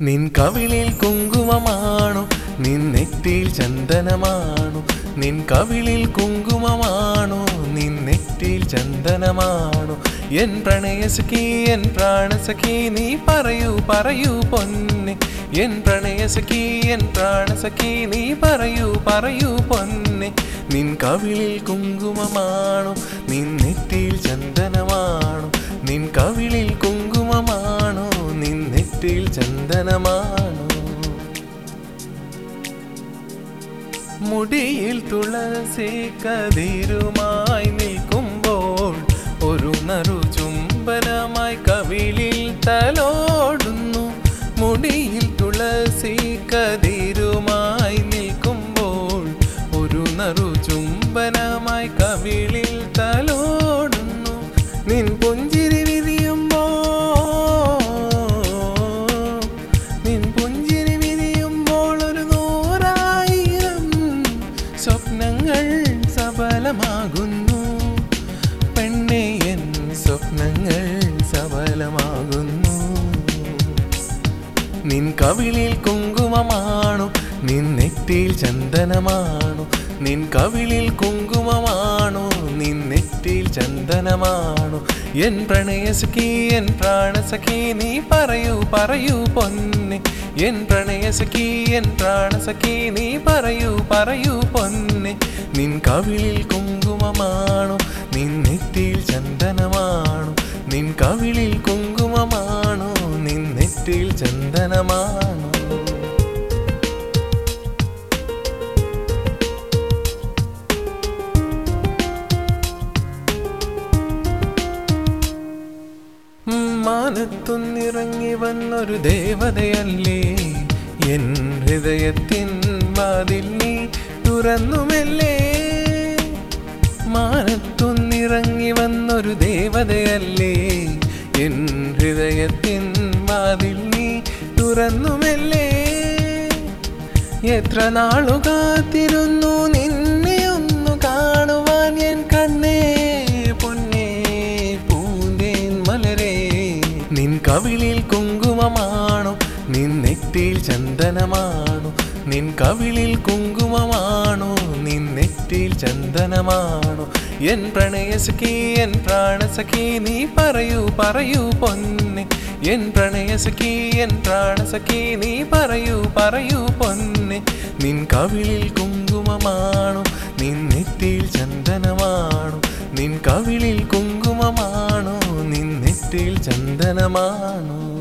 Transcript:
നിൻ കവിളിൽ കുങ്കുമമാണു നിൻ നെറ്റിയിൽ ചന്ദനമാണു നിൻ കവിളിൽ കുങ്കുമമാണു നിൻ നെറ്റിയിൽ ചന്ദനമാണു എൻ പ്രണയസഖി എൻ പ്രാണസഖി നീ പറയൂ പറയൂ പൊന്നെ എൻ പ്രണയസഖി എൻ പ്രാണസഖി നീ പറയൂ പറയൂ പൊന്നെ നിൻ കവിളിൽ കുങ്കുമമാണു നിൻ നെറ്റിയിൽ ചന്ദനമാണു നിൻ കവിളിൽ കുങ്കുമമാണു നിൻ നെറ്റിയിൽ ചന്ദനമാണു മുടിയിൽ തുളസി കതിരുമായി നിൽക്കുമ്പോൾ ഒരു നറു ചുംബനമായി കവിളിൽ തലോടുന്നു മുടിയിൽ തുളസി കതിരുമായി നിൽക്കുമ്പോൾ ഒരു നറു ചുംബനമായി കവിളിൽ തലോടുന്നു നിൻ പുഞ്ചിരി വിരിയുമ്പോൾ നിൻ പുഞ്ചിരി വിരിയുമ്പോൾ ഒരു നൂറായിരം സ്വപ്നങ്ങൾ സഫലമാകുന്നു പെണ്ണെ എൻ സ്വപ്നങ്ങൾ സഫലമാകുന്നു നിൻ കവിളിൽ കുങ്കുമമാണു നിൻ നെറ്റിയിൽ ചന്ദനമാണു നിൻ കവിളിൽ കുങ്കുമമാണു നിൻ നെറ്റിയിൽ ചന്ദനമാണു എൻ പ്രണയസഖി എൻ പ്രാണസഖി നീ പറയൂ പറയൂ പൊന്നെ എൻ പ്രണയസഖി എൻ പ്രാണസഖി നീ പറയൂ പറയൂ പൊന്നെ നിൻ കവിളിൽ കുങ്കുമമാണു നിൻ നെറ്റിയിൽ ചന്ദനമാണു നിൻ കവിളിൽ കുങ്കുമമാണു നിൻ നെറ്റിയിൽ ചന്ദനമാണു മാനത്തുനിറങ്ങി വന്നൊരു ദേവതയല്ലേ എൻ ഹൃദയത്തിൻ വാതിൽ നീ തുറന്നുമല്ലേ മാനത്തുനിറങ്ങി വന്നൊരു ദേവതയല്ലേ എൻ ഹൃദയത്തിൻ വാതിൽ നീ തുറന്നുമല്ലേ എത്ര നാളു കാത്തിരുന്നു നിന്നെ ഒന്ന് കാണുവാൻ എൻ കണ്ണേ പൊന്നേ പൂന്തേൻ മലരേ നിൻ കവിളിൽ കുങ്കുമമാണു നിൻ നെറ്റിയിൽ ചന്ദനമാണു നിൻ കവിളിൽ കുങ്കുമമാണു നിൻ നെറ്റിയിൽ ചന്ദനമാണു എൻ പ്രണയസഖി എൻ പ്രാണസഖി നീ പറയൂ പറയൂ പൊന്നെ എൻ പ്രണയസഖി എൻ പ്രാണസഖി നീ പറയൂ പറയൂ പൊന്നെ നിൻ കവിളിൽ കുങ്കുമമാണു നിൻ നെറ്റിയിൽ ചന്ദനമാണു നിൻ കവിളിൽ കുങ്കുമമാണു നിൻ നെറ്റിയിൽ ചന്ദനമാണു